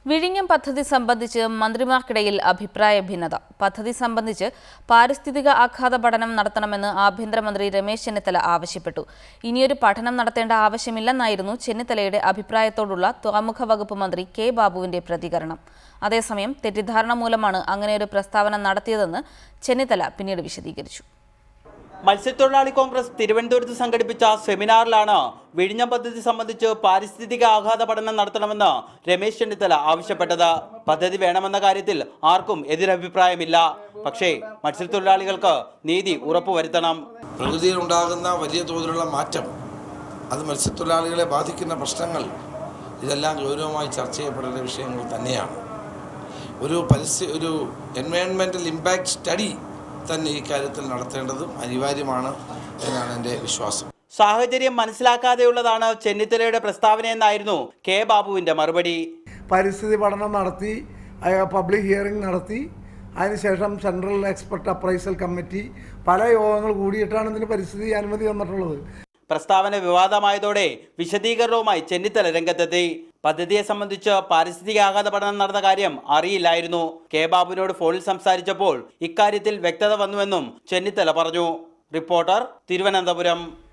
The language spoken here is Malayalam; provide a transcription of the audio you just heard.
വിഴിഞ്ഞം പദ്ധതി സംബന്ധിച്ച് മന്ത്രിമാർക്കിടയിൽ അഭിപ്രായ ഭിന്നത പദ്ധതി സംബന്ധിച്ച് പാരിസ്ഥിതിക ആഘാത പഠനം നടത്തണമെന്ന് ആഭ്യന്തരമന്ത്രി രമേശ് ചെന്നിത്തല ആവശ്യപ്പെട്ടു ഇനിയൊരു പഠനം നടത്തേണ്ട ആവശ്യമില്ലെന്നായിരുന്നു ചെന്നിത്തലയുടെ അഭിപ്രായത്തോടുള്ള തുറമുഖ വകുപ്പ് മന്ത്രി കെ ബാബുവിന്റെ പ്രതികരണം അതേസമയം തെറ്റിദ്ധാരണ മൂലമാണ് അങ്ങനെയൊരു പ്രസ്താവന നടത്തിയതെന്ന് ചെന്നിത്തല പിന്നീട് വിശദീകരിച്ചു മത്സ്യത്തൊഴിലാളി കോൺഗ്രസ് തിരുവനന്തപുരത്ത് സംഘടിപ്പിച്ച സെമിനാറിലാണ് വിഴിഞ്ഞം പദ്ധതി സംബന്ധിച്ച് പാരിസ്ഥിതിക ആഘാത പഠനം നടത്തണമെന്ന് രമേശ് ചെന്നിത്തല ആവശ്യപ്പെട്ടത് പദ്ധതി വേണമെന്ന കാര്യത്തിൽ ആർക്കും എതിരഭിപ്രായമില്ല പക്ഷേ മത്സ്യത്തൊഴിലാളികൾക്ക് നീതി ഉറപ്പുവരുത്തണം പ്രകൃതിയിലുണ്ടാകുന്ന വലിയ തോതിലുള്ള മാറ്റം അത് മത്സ്യത്തൊഴിലാളികളെ ബാധിക്കുന്ന പ്രശ്നങ്ങൾ ഇതെല്ലാം ഗൗരവമായി ചർച്ച ചെയ്യപ്പെടേണ്ട വിഷയങ്ങൾ തന്നെയാണ് ഒരു പരിസ്ഥിതി ഒരു എൻവയോൺമെൻറ്റൽ ഇമ്പാക്റ്റ് സ്റ്റഡി തന്നെ ഈ കാര്യത്തിൽ നടത്തേണ്ടതും അനിവാര്യമാണ് എന്നാണ് എൻ്റെ വിശ്വാസം സാഹചര്യം മനസ്സിലാക്കാതെയുള്ളതാണ് ചെന്നിത്തലയുടെ പ്രസ്താവനയെന്നായിരുന്നു കെ ബാബുവിന്റെ മറുപടി പരിസ്ഥിതി പഠനം നടത്തി പബ്ലിക് ഹിയറിംഗ് നടത്തി അതിനുശേഷം സെൻട്രൽ എക്സ്പെർട്ട് അപ്രൈസൽ കമ്മിറ്റി പല യോഗങ്ങൾ കൂടിയിട്ടാണ് ഇതിന് പരിസ്ഥിതി അനുമതി തന്നിട്ടുള്ളത് പ്രസ്താവന വിവാദമായതോടെ വിശദീകരണവുമായി ചെന്നിത്തല രംഗത്തെത്തി പദ്ധതിയെ സംബന്ധിച്ച് പാരിസ്ഥിതിക ആഘാത പഠനം നടന്ന കാര്യം അറിയില്ലായിരുന്നു കെ ബാബുവിനോട് ഫോണിൽ സംസാരിച്ചപ്പോൾ ഇക്കാര്യത്തിൽ വ്യക്തത വന്നുവെന്നും ചെന്നിത്തല പറഞ്ഞു റിപ്പോർട്ടർ തിരുവനന്തപുരം